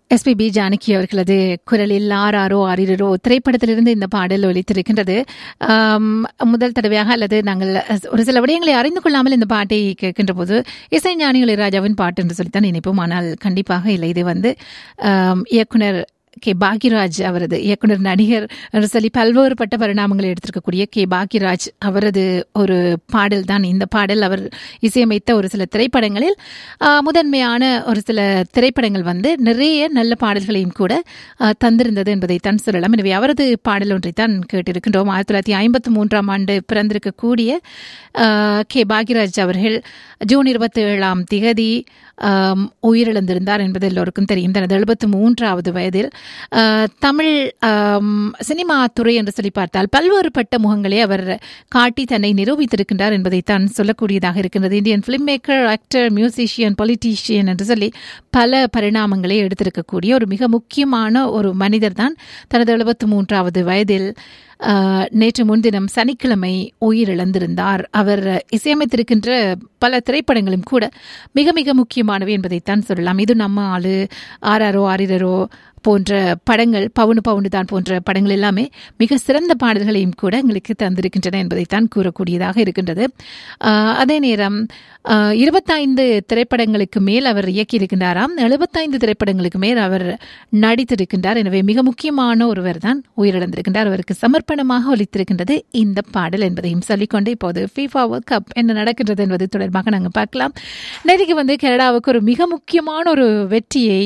SPB Janaki அவர்களது குரலில் ஆறாரோ ஆறிரோ திரைப்படத்திலிருந்து இந்த பாடல் ஒலித்திருக்கின்றது ஆம், முதல் தடவையாக அல்லது நாங்கள் ஒரு சில விடயங்களை அறிந்து கொள்ளாமல் இந்த பாட்டை கேட்கின்ற போது இசை ஞானி இளையராஜாவின் பாட்டு என்று சொல்லித்தான் நினைப்போம் ஆனால் கண்டிப்பாக இல்லை இது வந்து ஆம், இயக்குனர் கே பாக்யராஜ் அவரது இயக்குனர் நடிகர் என்று சொல்லி பல்வேறுபட்ட பரிணாமங்களை எடுத்திருக்கக்கூடிய கே பாக்யராஜ் அவரது ஒரு பாடல் தான் இந்த பாடல் அவர் இசையமைத்த ஒரு சில திரைப்படங்களில் ஆ, முதன்மையான ஒரு சில திரைப்படங்கள் வந்து நிறைய நல்ல பாடல்களையும் கூட ஆ, தந்திருந்தது என்பதைத்தான் சொல்லலாம் எனவே அவரது பாடல் ஒன்றைத்தான் கேட்டிருக்கின்றோம் ஆயிரத்தி தொள்ளாயிரத்தி ஐம்பத்தி மூன்றாம் ஆண்டு பிறந்திருக்கக்கூடிய ஆ, கே பாக்யராஜ் அவர்கள் ஜூன் இருபத்தி ஏழாம் திகதி ஆம், உயிரிழந்திருந்தார் என்பது எல்லோருக்கும் தெரியும் தனது எழுபத்தி மூன்றாவது வயதில் ஆ, தமிழ் ஆம், சினிமா துறை என்று சொல்லி பார்த்தால் பல்வேறுபட்ட முகங்களை அவர் காட்டி தன்னை நிரூபித்திருக்கின்றார் என்பதைத்தான் சொல்லக்கூடியதாக இருக்கின்றது Indian film maker actor musician politician என்று சொல்லி பல பரிணாமங்களை எடுத்திருக்கக்கூடிய ஒரு மிக முக்கியமான ஒரு மனிதர் தான் தனது எழுபத்தி மூன்றாவது வயதில் ஆ, நேற்று முன்தினம் சனிக்கிழமை உயிரிழந்திருந்தார் அவர் இசையமைத்திருக்கின்ற பல திரைப்படங்களும் கூட மிக மிக முக்கியமானவை என்பதைத்தான் சொல்லலாம் இது நம்ம ஆளு ஆறாரோ ஆரிரரோ போன்ற படங்கள் பவுனு பவுனு தான் போன்ற படங்கள் எல்லாமே மிக சிறந்த பாடல்களையும் கூட எங்களுக்கு தந்திருக்கின்றன என்பதைத்தான் கூறக்கூடியதாக இருக்கின்றது ஆஹ் அதே நேரம் ஆஹ் இருபத்தைந்து திரைப்படங்களுக்கு மேல் அவர் இயக்கியிருக்கின்றாராம் எழுபத்தைந்து திரைப்படங்களுக்கு மேல் அவர் நடித்திருக்கின்றார் எனவே மிக முக்கியமான ஒருவர் தான் உயிரிழந்திருக்கின்றார் அவருக்கு சமர்ப்பணமாக ஒலித்திருக்கின்றது இந்த பாடல் என்பதையும் சொல்லிக்கொண்டு இப்போது ஃபீஃபா வேர்ல்ட் கப் என்ன நடக்கின்றது என்பது தொடர்பாக நாங்கள் பார்க்கலாம் நேற்றுக்கு வந்து கனடாவுக்கு ஒரு மிக முக்கியமான ஒரு வெற்றியை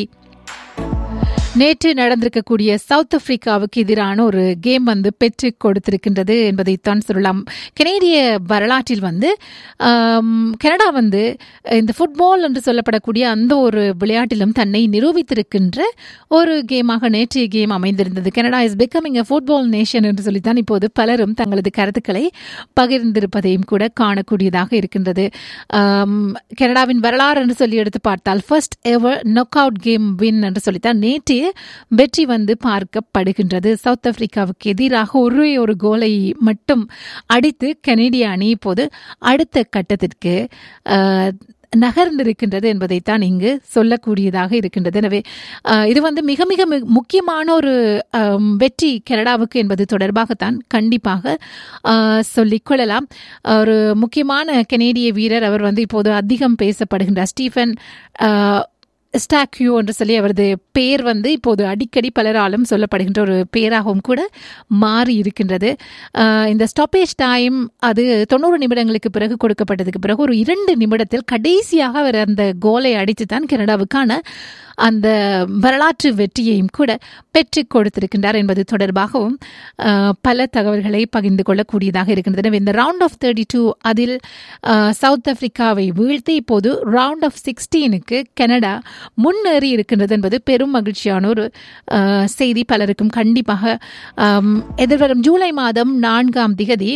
நேற்று நடந்திருக்கக்கூடிய சவுத் ஆப்பிரிக்காவுக்கு எதிரான ஒரு கேம் வந்து பெற்று கொடுத்திருக்கின்றது என்பதைத்தான் சொல்லலாம் கனேடிய வரலாற்றில் வந்து ஆம், கனடா வந்து இந்த ஃபுட்பால் என்று சொல்லப்படக்கூடிய அந்த ஒரு விளையாட்டிலும் தன்னை நிரூபித்திருக்கின்ற ஒரு கேமாக நேற்றைய கேம் அமைந்திருந்தது Canada is becoming a football nation என்று சொல்லித்தான் இப்போது பலரும் தங்களது கருத்துக்களை பகிர்ந்திருப்பதையும் கூட காணக்கூடியதாக இருக்கின்றது ஆம், கனடாவின் வரலாறு என்று சொல்லி எடுத்து பார்த்தால் first ever knock out game win என்று சொல்லித்தான் நேற்றைய வெற்றி வந்து பார்க்கப்படுகின்றது சவுத் ஆப்பிரிக்காவுக்கு எதிராக ஒரே ஒரு கோலை மட்டும் அடித்து கனேடிய அணி இப்போது அடுத்த கட்டத்திற்கு ஆஹ், நகர்ந்திருக்கின்றது என்பதைத்தான் இங்கு சொல்லக்கூடியதாக இருக்கின்றது எனவே ஆஹ், இது வந்து மிக மிக மு- முக்கியமான ஒரு ஆம், வெற்றி கனடாவுக்கு என்பது தொடர்பாகத்தான் கண்டிப்பாக ஆஹ், சொல்லிக் கொள்ளலாம் ஒரு முக்கியமான கனேடிய வீரர் அவர் வந்து இப்போது அதிகம் பேசப்படுகின்றார் ஸ்டீஃபன் ஆஹ், ஸ்டாக்யூ என்று சொல்லி அவரது பெயர் வந்து இப்போது அடிக்கடி பலராலும் சொல்லப்படுகின்ற ஒரு பெயராகவும் கூட மாறி இருக்கின்றது ஆஹ் இந்த ஸ்டாப்பேஜ் டைம் அது தொண்ணூறு நிமிடங்களுக்கு பிறகு கொடுக்கப்பட்டதுக்கு பிறகு ஒரு இரண்டு நிமிடத்தில் கடைசியாக அவர் அந்த கோலை அடித்து தான் கனடாவுக்கான அந்த வரலாற்று வெற்றியையும் கூட பெற்றுக் கொடுத்திருக்கின்றார் என்பது தொடர்பாகவும் ஆஹ், பல தகவல்களை பகிர்ந்து கொள்ளக்கூடியதாக இருக்கின்றது எனவே இந்த ரவுண்ட் ஆஃப் தேர்ட்டி டூ அதில் ஆஹ், சவுத் ஆப்பிரிக்காவை வீழ்த்தி இப்போது ரவுண்ட் ஆஃப் சிக்ஸ்டீனுக்கு கனடா முன்னேறி இருக்கின்றது என்பது பெரும் மகிழ்ச்சியான ஒரு ஆஹ், செய்தி பலருக்கும் கண்டிப்பாக ஆம், எதிர்வரும் ஜூலை மாதம் நான்காம் திகதி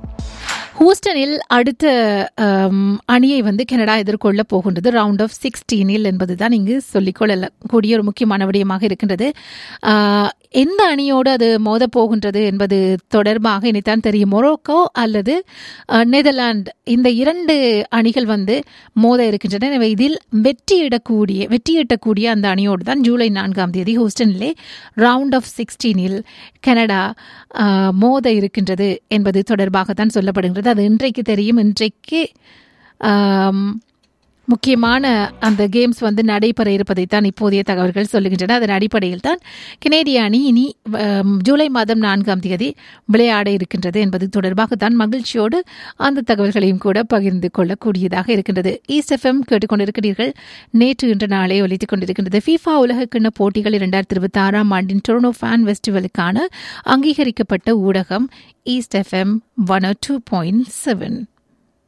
ஹூஸ்டனில் அடுத்த ஆம், அணியை வந்து கனடா எதிர்கொள்ள போகின்றது ரவுண்ட் ஆஃப் சிக்ஸ்டீனில் என்பதுதான் இங்கு சொல்லிக்கொள்ளக்கூடிய ஒரு முக்கியமான விடயமாக இருக்கின்றது ஆஹ், எந்த அணியோடு அது மோத போகின்றது என்பது தொடர்பாக இனித்தான் தெரியும் மொரோக்கோ அல்லது ஆஹ், நெதர்லாந்து இந்த இரண்டு அணிகள் வந்து மோத இருக்கின்றன எனவே இதில் வெற்றியிடக்கூடிய வெற்றியிட்டக்கூடிய அந்த அணியோடு தான் ஜூலை நான்காம் தேதி ஹூஸ்டனிலே ரவுண்ட் ஆஃப் சிக்ஸ்டீனில் கனடா ஆஹ், மோத இருக்கின்றது என்பது தொடர்பாக தான் சொல்லப்படுகின்றது அது இன்றைக்கு தெரியும் இன்றைக்கு ஆம், முக்கியமான அந்த கேம்ஸ் வந்து நடைபெற இருப்பதைத்தான் இப்போதைய தகவல்கள் சொல்லுகின்றன அதன் அடிப்படையில் தான் கனேடிய அணி இனி ஆம், ஜூலை மாதம் நான்காம் தேதி விளையாட இருக்கின்றது என்பது தொடர்பாக தான் மகிழ்ச்சியோடு அந்த தகவல்களையும் கூட பகிர்ந்து கொள்ளக்கூடியதாக இருக்கின்றது ஈஸ்ட் எஃப்எம் கேட்டுக்கொண்டிருக்கிறீர்கள் நேற்று இன்று நாளை ஒலித்துக் கொண்டிருக்கின்றது ஃபீஃபா உலகக்கிண்ண போட்டிகள் இரண்டாயிரத்தி இருபத்தி ஆறாம் ஆண்டின் டொரனோ ஃபேன் ஃபெஸ்டிவலுக்கான அங்கீகரிக்கப்பட்ட ஊடகம் East FM one two point seven